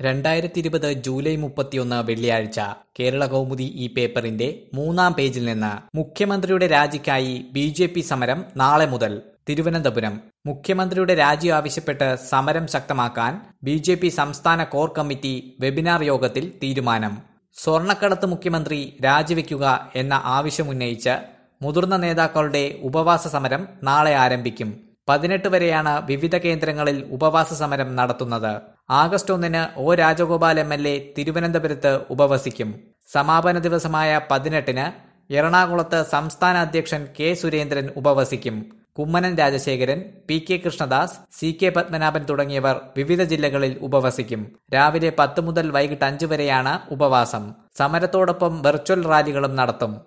രണ്ടായിരത്തി ഇരുപത് ജൂലൈ മുപ്പത്തിയൊന്ന് വെള്ളിയാഴ്ച കേരള കൗമുദി ഈ പേപ്പറിന്റെ മൂന്നാം പേജിൽ നിന്ന് മുഖ്യമന്ത്രിയുടെ രാജിക്കായി ബി ജെ പി സമരം നാളെ മുതൽ തിരുവനന്തപുരം മുഖ്യമന്ത്രിയുടെ രാജി ആവശ്യപ്പെട്ട് സമരം ശക്തമാക്കാൻ ബി ജെ പി സംസ്ഥാന കോർ കമ്മിറ്റി വെബിനാർ യോഗത്തിൽ തീരുമാനം സ്വർണ്ണക്കടത്ത് മുഖ്യമന്ത്രി രാജിവെക്കുക എന്ന ആവശ്യമുന്നയിച്ച് മുതിർന്ന നേതാക്കളുടെ ഉപവാസ സമരം നാളെ ആരംഭിക്കും പതിനെട്ട് വരെയാണ് വിവിധ കേന്ദ്രങ്ങളിൽ ഉപവാസ സമരം നടത്തുന്നത് ആഗസ്റ്റ് ഒന്നിന് O Rajagopal M L A തിരുവനന്തപുരത്ത് ഉപവസിക്കും സമാപന ദിവസമായ പതിനെട്ടിന് എറണാകുളത്ത് സംസ്ഥാന അധ്യക്ഷൻ കെ സുരേന്ദ്രൻ ഉപവസിക്കും Kummanam Rajasekharan P K Krishnadas C K Padmanabhan തുടങ്ങിയവർ വിവിധ ജില്ലകളിൽ ഉപവസിക്കും രാവിലെ പത്ത് മുതൽ വൈകിട്ട് അഞ്ച് വരെയാണ് ഉപവാസം സമരത്തോടൊപ്പം വെർച്വൽ റാലികളും നടത്തും